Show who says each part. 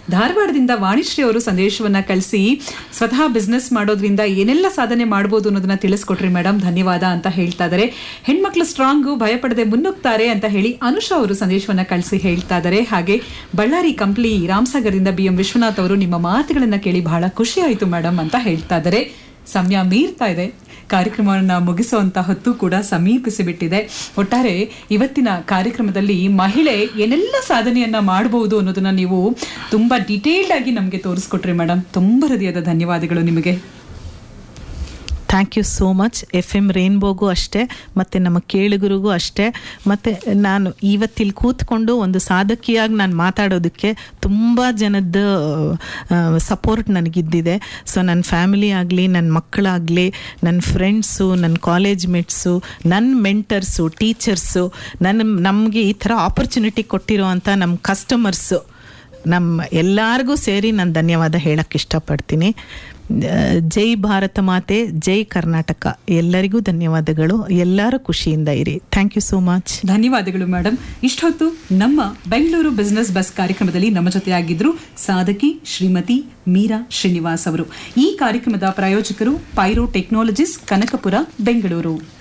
Speaker 1: ಧಾರವಾಡದಿಂದ ವಾಣಿಶ್ರೀ ಅವರು ಸಂದೇಶವನ್ನ ಕಳಿಸಿ ಸ್ವತಃ ಬಿಸ್ನೆಸ್ ಮಾಡೋದ್ರಿಂದ ಏನೆಲ್ಲ ಸಾಧನೆ ಮಾಡಬಹುದು ಅನ್ನೋದನ್ನ ತಿಳಿಸ್ಕೊಟ್ರಿ ಮೇಡಮ್ ಧನ್ಯವಾದ ಅಂತ ಹೇಳ್ತಾ ಇದ್ದಾರೆ ಹೆಣ್ಮಕ್ಳು ಸ್ಟ್ರಾಂಗು ಭಯಪಡದೆ ಮುನ್ನುಗ್ತಾರೆ ಅಂತ ಹೇಳಿ ಅನುಷಾ ಅವರು ಸಂದೇಶವನ್ನ ಕಳಿಸಿ ಹೇಳ್ತಾ ಇದ್ದಾರೆ ಹಾಗೆ ಬಳ್ಳಾರಿ ಕಂಪ್ಲಿ ರಾಮಸಾಗರದಿಂದ ಬಿ ಎಂ ವಿಶ್ವನಾಥ್ ಅವರು ನಿಮ್ಮ ಮಾತುಗಳನ್ನ ಕೇಳಿ ಬಹಳ ಖುಷಿ ಆಯ್ತು ಮೇಡಮ್ ಅಂತ ಹೇಳ್ತಾ ಇದ್ದಾರೆ ಸಮಯ ಮೀರ್ತಾ ಇದೆ ಕಾರ್ಯಕ್ರಮವನ್ನ ಮುಗಿಸುವಂತ ಹೊತ್ತು ಕೂಡ ಸಮೀಪಿಸಿ ಬಿಟ್ಟಿದೆ ಒಟ್ಟಾರೆ ಇವತ್ತಿನ ಕಾರ್ಯಕ್ರಮದಲ್ಲಿ ಮಹಿಳೆ ಏನೆಲ್ಲ ಸಾಧನೆಯನ್ನ ಮಾಡಬಹುದು ಅನ್ನೋದನ್ನ ನೀವು ತುಂಬಾ ಡಿಟೇಲ್ಡ್ ಆಗಿ ನಮಗೆ ತೋರಿಸ್ಕೊಟ್ರಿ ಮೇಡಮ್ ತುಂಬಾ ಹೃದಯದ ಧನ್ಯವಾದಗಳು ನಿಮಗೆ
Speaker 2: thank you so much F M ರೇನ್ಬೋಗೂ ಅಷ್ಟೇ ಮತ್ತು ನಮ್ಮ ಕೇಳುಗರಿಗೂ ಅಷ್ಟೇ ಮತ್ತು ನಾನು ಇವತ್ತಿಲ್ಲಿ ಕೂತ್ಕೊಂಡು ಒಂದು ಸಾಧಕಿಯಾಗಿ ನಾನು ಮಾತಾಡೋದಕ್ಕೆ ತುಂಬ ಜನದ ಸಪೋರ್ಟ್ ನನಗಿದ್ದಿದೆ ಸೊ ನನ್ನ ಫ್ಯಾಮಿಲಿ ಆಗಲಿ ನನ್ನ ಮಕ್ಕಳಾಗಲಿ ನನ್ನ ಫ್ರೆಂಡ್ಸು ನನ್ನ ಕಾಲೇಜ್ ಮೇಟ್ಸು ನನ್ನ ಮೆಂಟರ್ಸು ಟೀಚರ್ಸು ನನ್ನ ನಮಗೆ ಈ ಥರ ಆಪರ್ಚುನಿಟಿ ಕೊಟ್ಟಿರೋ ಅಂಥ ನಮ್ಮ ಕಸ್ಟಮರ್ಸು ನಮ್ಮ ಎಲ್ಲರಿಗೂ ಸೇರಿ ನಾನು ಧನ್ಯವಾದ ಹೇಳಕ್ಕೆ ಇಷ್ಟಪಡ್ತೀನಿ ಜೈ ಭಾರತ ಮಾತೆ ಜೈ ಕರ್ನಾಟಕ ಎಲ್ಲರಿಗೂ ಧನ್ಯವಾದಗಳು ಎಲ್ಲರೂ ಖುಷಿಯಿಂದ ಇರಿ ಥ್ಯಾಂಕ್ ಯು ಸೋ ಮಚ್
Speaker 1: ಧನ್ಯವಾದಗಳು ಮೇಡಮ್ ಇಷ್ಟೊತ್ತು ನಮ್ಮ ಬೆಂಗಳೂರು ಬಿಸ್ನೆಸ್ ಬಸ್ ಕಾರ್ಯಕ್ರಮದಲ್ಲಿ ನಮ್ಮ ಜೊತೆಯಾಗಿದ್ರು ಸಾಧಕಿ ಶ್ರೀಮತಿ ಮೀರಾ ಶ್ರೀನಿವಾಸ್ ಅವರು ಈ ಕಾರ್ಯಕ್ರಮದ ಪ್ರಾಯೋಜಕರು ಪೈರೋ ಟೆಕ್ನಾಲಜೀಸ್ ಕನಕಪುರ ಬೆಂಗಳೂರು